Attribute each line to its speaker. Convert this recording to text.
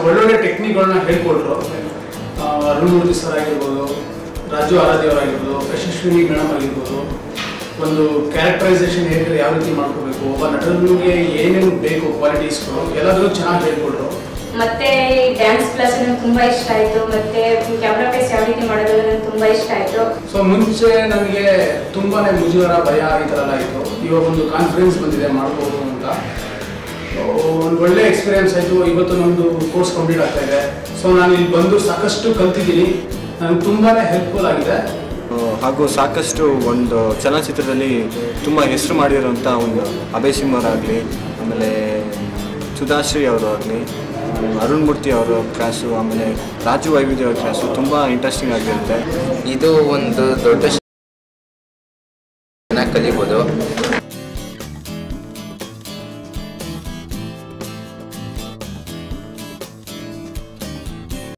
Speaker 1: ಒಳ್ಳೊಳ್ಳೆ ಟೆಕ್ನಿಕ್ಗಳನ್ನ ಹೇಳ್ಕೊಟ್ರು ಆ, ಅರುಣ್ ಮೂರ್ತಿ ಸರ್ ಆಗಿರ್ಬೋದು ರಾಜು ಆರಾಧ್ಯ ಅವರಾಗಿರ್ಬೋದು ಯಶಸ್ವಿನಿ ಮೇಡಮ್ ಆಗಿರ್ಬೋದು ಒಂದು ಕ್ಯಾರೆಕ್ಟರೈಸೇಷನ್ ಹೇಗೆ ಯಾವ ರೀತಿ ಮಾಡ್ಕೋಬೇಕು ಒಬ್ಬ ನಟನಿಗೆ ಏನೇನು ಬೇಕು ಕ್ವಾಲಿಟೀಸ್ಗಳು ಎಲ್ಲದೂ ಚೆನ್ನಾಗಿ ಹೇಳ್ಕೊಟ್ರು
Speaker 2: ಮತ್ತೆ ಡ್ಯಾನ್ಸ್ ಕ್ಲಾಸ್ ನನಗೆ ತುಂಬಾ ಇಷ್ಟ ಆಯ್ತು ಮತ್ತೆ ಕ್ಯಾಮ್ರಾ ಫೇಸ್ ಯಾವ ರೀತಿ ಮಾಡೋದು ನನಗೆ ತುಂಬಾ ಇಷ್ಟ ಆಯ್ತು
Speaker 1: ಸೊ ಮುಂಚೆ ನನಗೆ ತುಂಬಾನೇ ಮುಜುಗರ ಭಯ ಈ ಥರ ಎಲ್ಲ ಇತ್ತು ಇವಾಗ ಒಂದು ಕಾನ್ಫಿಡೆನ್ಸ್ ಬಂದಿದೆ ಮಾಡ್ಬೋದು ಅಂತ ಒಂದು ಒಳ್ಳೆ ಎಕ್ಸ್ಪೀರಿಯನ್ಸ್ ಆಯಿತು ಇವತ್ತು ನಮ್ಮದು ಕೋರ್ಸ್ ಕಂಪ್ಲೀಟ್ ಆಗ್ತಾ ಇದೆ ಸೊ ನಾನು ಇಲ್ಲಿ ಬಂದು ಸಾಕಷ್ಟು ಕಲ್ತಿದ್ದೀನಿ ನನಗೆ ತುಂಬಾ ಹೆಲ್ಪ್ಫುಲ್ ಆಗಿದೆ
Speaker 3: ಆ, ಹಾಗೂ ಸಾಕಷ್ಟು ಒಂದು ಚಲನಚಿತ್ರದಲ್ಲಿ ತುಂಬ ಹೆಸರು ಮಾಡಿರೋಂಥ ಒಂದು ಅಭಯ್ ಸಿಂಗ್ ಅವರಾಗಲಿ ಆಮೇಲೆ ಸುಧಾಶ್ರೀ ಅವರು ಆಗಲಿ ಅರುಣ್ ಮೂರ್ತಿ ಅವರ ಕ್ಲಾಸು ಆಮೇಲೆ ರಾಜು ವೈವಿಧ್ಯ ಅವರ ಕ್ಲಾಸು ತುಂಬ ಇಂಟ್ರೆಸ್ಟಿಂಗ್ ಆಗಿರುತ್ತೆ
Speaker 4: ಇದು ಒಂದು ದೊಡ್ಡ ಚೆನ್ನಾಗಿ ಕಲಿಬೋದು